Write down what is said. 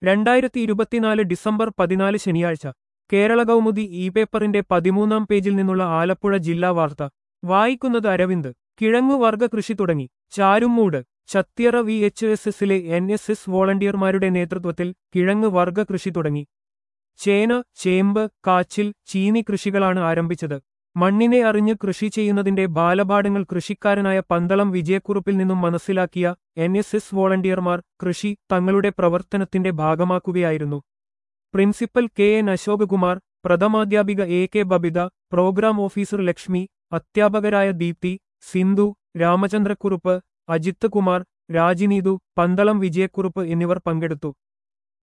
രണ്ടായിരത്തി ഇരുപത്തിനാല് ഡിസംബർ പതിനാല് ശനിയാഴ്ച കേരള കൗമുദി ഇ പേപ്പറിന്റെ പതിമൂന്നാം പേജിൽ നിന്നുള്ള ആലപ്പുഴ ജില്ലാ വാർത്ത വായിക്കുന്നത് അരവിന്ദ് കിഴങ്ങുവർഗ കൃഷി തുടങ്ങി Charummood Chathiyara V H S എസിലെ എൻ എസ് എസ് വോളണ്ടിയർമാരുടെ നേതൃത്വത്തിൽ കിഴങ്ങ് വർഗ കൃഷി തുടങ്ങി ചേന ചേമ്പ് കാച്ചിൽ ചീനി കൃഷികളാണ് ആരംഭിച്ചത് മണ്ണിനെ അറിഞ്ഞ് കൃഷി ചെയ്യുന്നതിന്റെ ബാലപാഠങ്ങൾ കൃഷിക്കാരനായ പന്തളം വിജയക്കുറുപ്പിൽ നിന്നും മനസ്സിലാക്കിയ എൻ എസ് എസ് വോളണ്ടിയർമാർ കൃഷി തങ്ങളുടെ പ്രവർത്തനത്തിന്റെ ഭാഗമാക്കുകയായിരുന്നു പ്രിൻസിപ്പൽ കെ എൻ അശോകകുമാർ പ്രഥമാധ്യാപിക A K Babitha programme officer Lakshmi അധ്യാപകരായ ദീപ്തി സിന്ധു രാമചന്ദ്രക്കുറുപ്പ് അജിത്ത് കുമാർ രാജിനീതു പന്തളം വിജയക്കുറുപ്പ് എന്നിവർ പങ്കെടുത്തു